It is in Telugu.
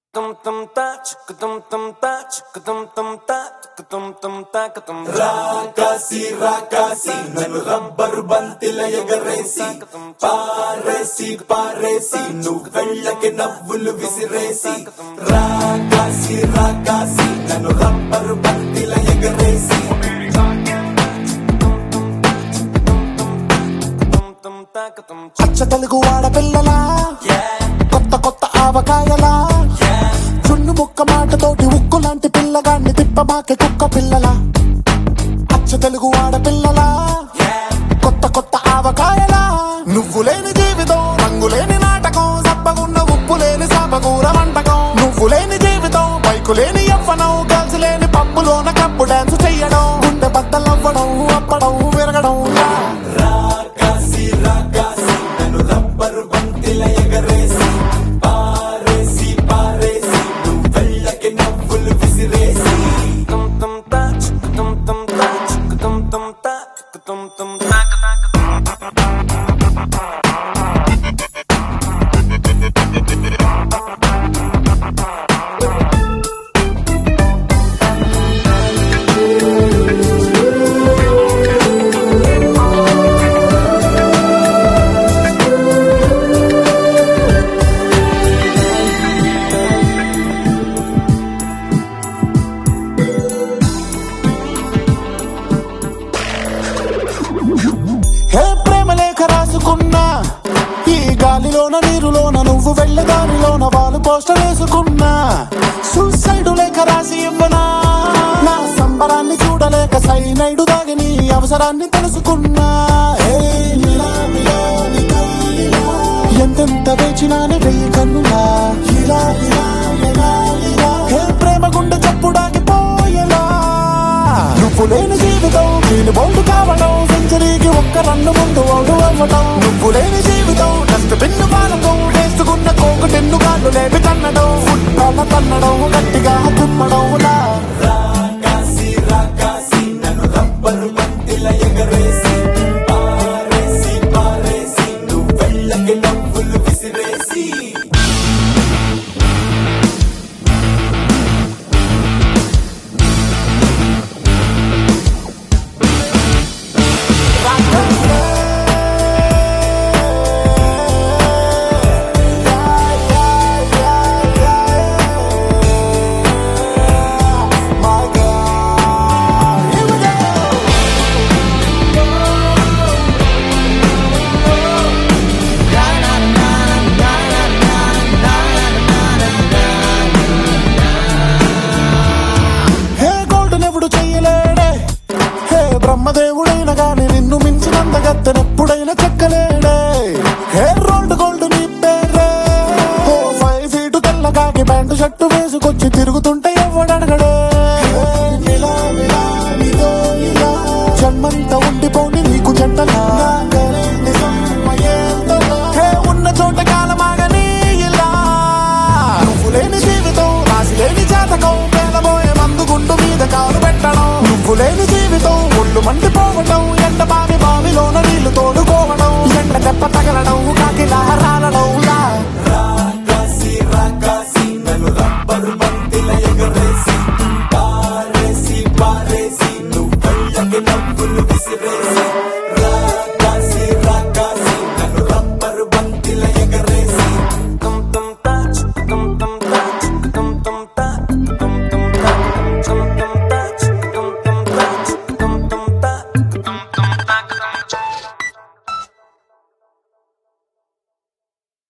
tum tum ta chuk tum tum ta chuk tum tum ta chuk tum tum ta ka tum రాకాసి రాకాసి నన్ను రబ్బరు బంతిల ఎగరేసి పారేసి పారేసి నువ్వు వెళ్ళకి నవ్వులు విసిరేసి రాకాసి రాకాసి నన్ను రబ్బరు బంతిల ఎగరేసి tum tum ta ka tum అచ్చ తెలుగు ఆడపిల్లలా కొత్త కొత్త ఆవకాయలా చున్ను ముక్క మాటతోటి ఉక్కు లాంటి పిల్లగాన్ని తిప్పమాకే కుక్క పిల్లలా అచ్చ తెలుగు ఆడపిల్లలా కొత్త కొత్త ఆవకాయలా నువ్వు లేని జీవితం రంగు లేని నాటకం సప్పగున్న ఉప్పు లేని సాపకూర వంటకం నువ్వు లేని జీవితం బైకు లేని యవ్వనం గర్ల్స్ లేని పప్పులోన కప్పు డాన్స్ చెయ్యడం గుండె బద్దలవ్వడం అప్పడం విరగడం లా. రాకాసి రాకాసి నన్ను రబ్బరు బంతిల ఎగరేసి పారేసి పారేసి నువ్వు వెళ్ళకి నవ్వులు విసిరేసి tum tum ta chuk tum tum ta chuk tum tum ta chuk tum tum ta ka ta ka tum హే ప్రేమ లేఖ రాసుకున్నా ఈ గాలిలోన నీరులోన నువ్వు వెళ్ళే దారిలోన వాళ్ళు పోస్టర్ వేసుకున్నా సూసైడ్ లేఖ రాసి ఇవ్వనా నా సంబరాన్ని చూడలేక సైనైడు దాగి నీ అవసరాన్ని తెలుసుకున్నా హే మిలా మిలా నిలా నిలా. ఎంతెంత వేచినానే వెయ్యి కన్నులా ఇలా ఇలా ఇలా ఇలా. హే ప్రేమ గుండె చప్పుడాగిపోయేలా నువ్వు లేని జీవితం నేను బౌండు కావడం సెంచరీకి ఒక్క రన్ను ముందు అవుడు అవ్వడం నువ్వు లేని జీవితం డస్ట్ బిన్ను పాలకం వేసుకున్న కోకు టెన్ను కాళ్ళు లేపి తన్నడం ఫుట్బాల్ తన్నడం గట్టిగా తుమ్మడం లా రాకాసి రాకాసి నన్ను రబ్బరు బంతిల ఎగరేసి పారేసి పారేసి నువ్వు వెళ్ళకి నవ్వులు విసిరేసి My God. Here we go. Hey gold ఎవడు చెయ్యలేడే హే బ్రహ్మదేవుడైన గాని నిన్ను మించినంత గత్తెనెప్పుడైనా చెక్కలేడే హే రోల్డ్ గోల్డ్ నీ పేరే ఓ ఫైవ్ ఫీట్ తెల్లగాకి ప్యాంటు షర్టు వేసుకొచ్చి తిరుగుతుంటే ఎవడనగడే హే మిలా మిలా నిదో ఇలా జన్మంతా ఉండిపోని నీకు జంటలా హే ఉన్న చోట కాలమాగని ఇలా నువ్వు లేని జీవితం రాసి లేని జాతకం పేలబోయే మందు గుండు మీద కాలు పెట్టడం నువ్వు లేని జీవితం ఒళ్ళు మండిపోవటం ఎండ బావి బావిలోన నీళ్లు తోడుకోవడం ఎండ దెబ్బ తగలడం